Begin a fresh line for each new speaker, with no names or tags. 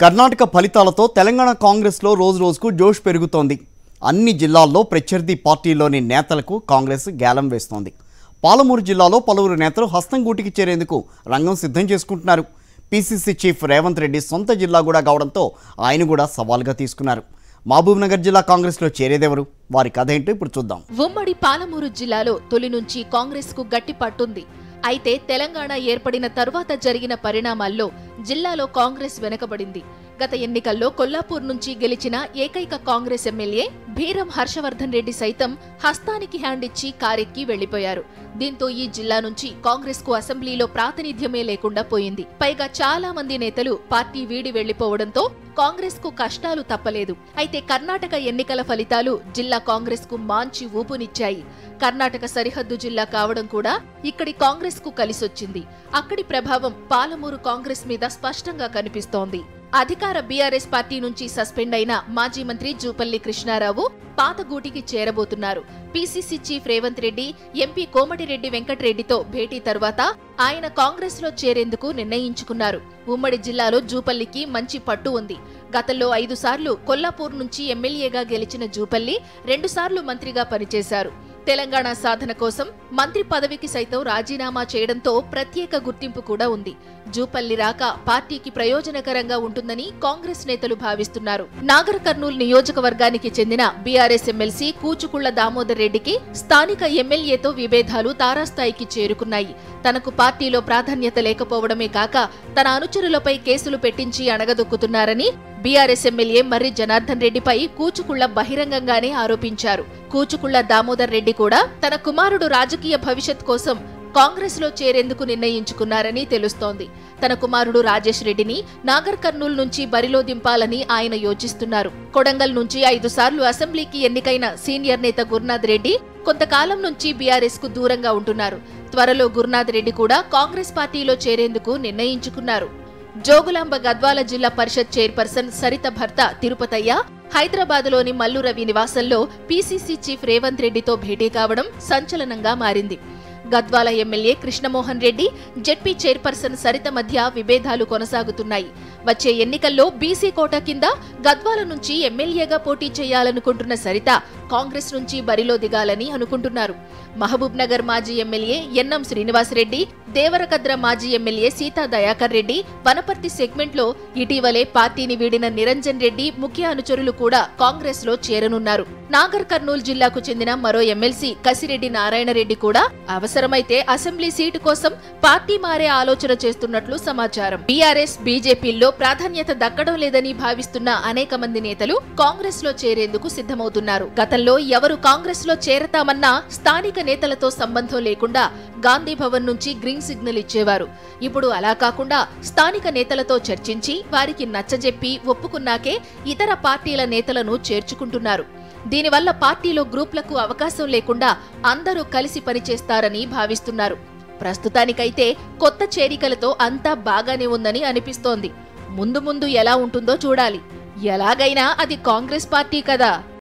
కర్ణాటక ఫలితాలతో తెలంగాణ కాంగ్రెస్లో రోజు రోజుకు జోష్ పెరుగుతోంది అన్ని జిల్లాల్లో ప్రత్యర్థి పార్టీలోని నేతలకు కాంగ్రెస్ గేలం వేస్తోంది పాలమూరు జిల్లాలో పలువురు నేతలు హస్తం గూటికి చేరేందుకు రంగం సిద్ధం చేసుకుంటున్నారు పీసీసీ చీఫ్ రేవంత్ రెడ్డి సొంత జిల్లా కూడా కావడంతో ఆయన కూడా సవాల్గా తీసుకున్నారు మహబూబ్నగర్ జిల్లా కాంగ్రెస్లో చేరేదెవరు వారి కథ ఏంటో ఇప్పుడు చూద్దాం
ఉమ్మడి పాలమూరు జిల్లాలో తొలి నుంచి కాంగ్రెస్ కు గట్టి పట్టుంది అయితే తెలంగాణ ఏర్పడిన తరువాత జరిగిన పరిణామాల్లో జిల్లాలో కాంగ్రెస్ వెనకబడింది గత ఎన్నికల్లో కొల్లాపూర్ నుంచి గెలిచిన ఏకైక కాంగ్రెస్ ఎమ్మెల్యే భీరం హర్షవర్ధన్ రెడ్డి సైతం హస్తానికి హ్యాండ్ ఇచ్చి కారెక్కి వెళ్లిపోయారు దీంతో ఈ జిల్లా నుంచి కాంగ్రెస్ కు అసెంబ్లీలో ప్రాతినిధ్యమే లేకుండా పోయింది పైగా చాలా మంది నేతలు పార్టీ వీడి వెళ్లిపోవడంతో కాంగ్రెస్ కు కష్టాలు తప్పలేదు అయితే కర్ణాటక ఎన్నికల ఫలితాలు జిల్లా కాంగ్రెస్ కు మాంచి ఊపునిచ్చాయి కర్ణాటక సరిహద్దు జిల్లా కావడం కూడా ఇక్కడి కాంగ్రెస్ కు కలిసొచ్చింది అక్కడి ప్రభావం పాలమూరు కాంగ్రెస్ మీద స్పష్టంగా కనిపిస్తోంది అధికార బీఆర్ఎస్ పార్టీ నుంచి సస్పెండ్ అయిన మాజీ మంత్రి జూపల్లి కృష్ణారావు పాత గూటికి చేరబోతున్నారు PCC chief Revanth Reddy MP Komatireddy వెంకటరెడ్డితో భేటీ తర్వాత ఆయన కాంగ్రెస్ లో చేరేందుకు నిర్ణయించుకున్నారు ఉమ్మడి జిల్లాలో జూపల్లికి మంచి పట్టు ఉంది గతంలో ఐదు సార్లు కొల్లాపూర్ నుంచి ఎమ్మెల్యేగా గెలిచిన జూపల్లి రెండుసార్లు మంత్రిగా పనిచేశారు తెలంగాణ సాధన కోసం మంత్రి పదవికి సైతం రాజీనామా చేయడంతో ప్రత్యేక గుర్తింపు కూడా ఉంది జూపల్లి రాక పార్టీకి ప్రయోజనకరంగా ఉంటుందని కాంగ్రెస్ నేతలు భావిస్తున్నారు నాగర్ కర్నూలు నియోజకవర్గానికి చెందిన బీఆర్ఎస్ ఎమ్మెల్సీ కూచుకుళ్ల దామోదర్ రెడ్డికి స్థానిక ఎమ్మెల్యేతో విభేదాలు తారాస్థాయికి చేరుకున్నాయి తనకు పార్టీలో ప్రాధాన్యత లేకపోవడమే కాక తన అనుచరులపై కేసులు పెట్టించి అణగదొక్కుతున్నారని బీఆర్ఎస్ ఎమ్మెల్యే మర్రి జనార్దన్ రెడ్డిపై కూచుకుళ్ల బహిరంగంగానే ఆరోపించారు కూచుకుళ్ల దామోదర్ రెడ్డి కూడా తన కుమారుడు రాజకీయ భవిష్యత్ కోసం కాంగ్రెస్ లో చేరేందుకు నిర్ణయించుకున్నారని తెలుస్తోంది తన కుమారుడు రాజేష్ రెడ్డిని నాగర్ కర్నూల్ నుంచి బరిలో దింపాలని ఆయన యోచిస్తున్నారు కొడంగల్ నుంచి ఐదు సార్లు అసెంబ్లీకి ఎన్నికైన సీనియర్ నేత గురునాథ్ రెడ్డి కొంతకాలం నుంచి బీఆర్ఎస్ కు దూరంగా ఉంటున్నారు త్వరలో గురునాథ్ రెడ్డి కూడా కాంగ్రెస్ పార్టీలో చేరేందుకు నిర్ణయించుకున్నారు జోగులాంబ గద్వాల జిల్లా పరిషత్ చైర్పర్సన్ సరిత భర్త తిరుపతయ్య హైదరాబాదులోని మల్లు రవి నివాసంలో పీసీసీ చీఫ్ రేవంత్ రెడ్డితో భేటీ కావడం సంచలనంగా మారింది Gadwal MLA Krishnamohan Reddy ZP chairperson Saritha మధ్య విభేదాలు కొనసాగుతున్నాయి వచ్చే ఎన్నికల్లో బీసీ కోటా కింద గద్వాల నుంచి ఎమ్మెల్యేగా పోటీ చేయాలనుకుంటున్న సరిత కాంగ్రెస్ నుంచి బరిలో దిగాలని అనుకుంటున్నారు మహబూబ్ నగర్ మాజీ ఎమ్మెల్యే ఎన్నం శ్రీనివాసరెడ్డి దేవరకద్ర మాజీ ఎమ్మెల్యే సీతా దయాకర్ రెడ్డి వనపర్తి సెగ్మెంట్ లో ఇటీవలే పార్టీని వీడిన నిరంజన్ రెడ్డి ముఖ్య అనుచరులు కూడా కాంగ్రెస్ లో చేరనున్నారు నాగర్ కర్నూలు జిల్లాకు చెందిన మరో ఎమ్మెల్సీ కసిరెడ్డి నారాయణరెడ్డి కూడా అవసరమైతే అసెంబ్లీ సీటు కోసం పార్టీ మారే ఆలోచన చేస్తున్నట్లు సమాచారం బీఆర్ఎస్ బీజేపీల్లో ప్రాధాన్యత దక్కడం లేదని భావిస్తున్న అనేక మంది నేతలు కాంగ్రెస్ లో చేరేందుకు సిద్ధమవుతున్నారు గతంలో ఎవరు కాంగ్రెస్ లో చేరతామన్నా స్థానిక నేతలతో సంబంధం లేకుండా గాంధీ భవన్ నుంచి గ్రీన్ సిగ్నల్ ఇచ్చేవారు ఇప్పుడు అలా కాకుండా స్థానిక నేతలతో చర్చించి వారికి నచ్చజెప్పి ఒప్పుకున్నాకే ఇతర పార్టీల నేతలను చేర్చుకుంటున్నారు దీనివల్ల పార్టీలో గ్రూప్లకు అవకాశం లేకుండా అందరూ కలిసి పనిచేస్తారని భావిస్తున్నారు ప్రస్తుతానికైతే కొత్త చేరికలతో అంతా బాగానే ఉందని అనిపిస్తోంది ముందు ముందు ఎలా ఉంటుందో చూడాలి ఎలాగైనా అది కాంగ్రెస్ పార్టీ కదా